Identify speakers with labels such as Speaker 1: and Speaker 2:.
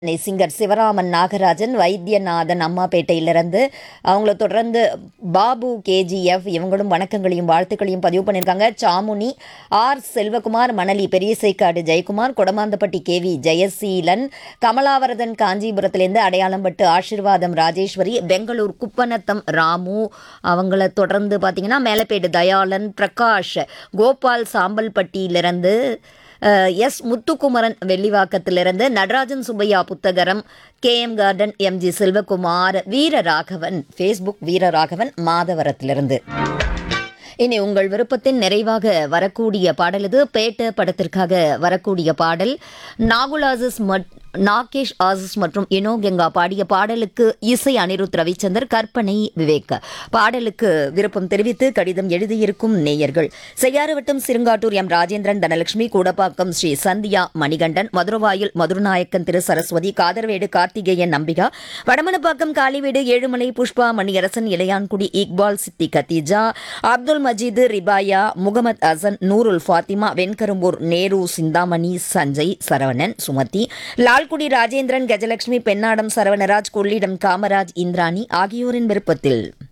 Speaker 1: singer Sivaraman Nagarajan Vaidyanathan அம்மாப்பேட்டையிலிருந்து அவங்கள தொடர்ந்து பாபு கேஜிஎஃப் இவங்களும் வணக்கங்களையும் வாழ்த்துக்களையும் பதிவு பண்ணியிருக்காங்க சாமுனி ஆர் செல்வகுமார் மணலி பெரியசைக்காடு ஜெயக்குமார் கொடமாந்தப்பட்டி கேவி ஜெயசீலன் கமலாவரதன் காஞ்சிபுரத்திலேருந்து அடையாளம்பட்டு ஆசீர்வாதம் ராஜேஸ்வரி பெங்களூர் குப்பநத்தம் ராமு அவங்கள தொடர்ந்து பார்த்தீங்கன்னா மேலப்பேடு தயாளன் பிரகாஷ் கோபால் சாம்பல்பட்டியிலிருந்து அஹ், எஸ் முத்துக்குமரன் வெள்ளிவாக்கத்திலிருந்து Natarajan Subbaiah Puthagaram K M garden MG Selvakumar Veeraraghavan Facebook Veeraraghavan மாதவரத்திலிருந்து இனி உங்கள் விருப்பத்தின் நிறைவாக வரக்கூடிய பாடல் இது பேட்ட படத்திற்காக வரக்கூடிய பாடல் நாகுல் ஆசிஸ் மட் நாகேஷ் ஆசிஸ் மற்றும் இனோ கங்கா பாடிய பாடலுக்கு இசை அனிருத் ரவிச்சந்தர் கற்பனை விவேக் பாடலுக்கு விருப்பம் தெரிவித்து கடிதம் எழுதியிருக்கும் நேயர்கள் செய்யாறுவட்டம் சிறுங்காட்டூர் எம் ராஜேந்திரன் தனலட்சுமி கூடப்பாக்கம் ஸ்ரீ சந்தியா மணிகண்டன் மதுரவாயில் மதுரநாயக்கன் திரு சரஸ்வதி காதர்வேடு கார்த்திகேயன் நம்பிகா வடமனப்பாக்கம் காளிவீடு ஏழுமலை புஷ்பா மணியரசன் இளையான்குடி இக்பால் சித்தி கத்தீஜா அப்துல் மஜீது ரிபாயா முகமது அசன் நூருல் ஃபாத்திமா வெண்கரும்பூர் நேரு சிந்தாமணி சஞ்சய் சரவணன் சுமதி லால்குடி ராஜேந்திரன் கஜலட்சுமி பெண்ணாடம் சரவணராஜ் கொள்ளிடம் காமராஜ் இந்திராணி ஆகியோரின் விருப்பத்தில்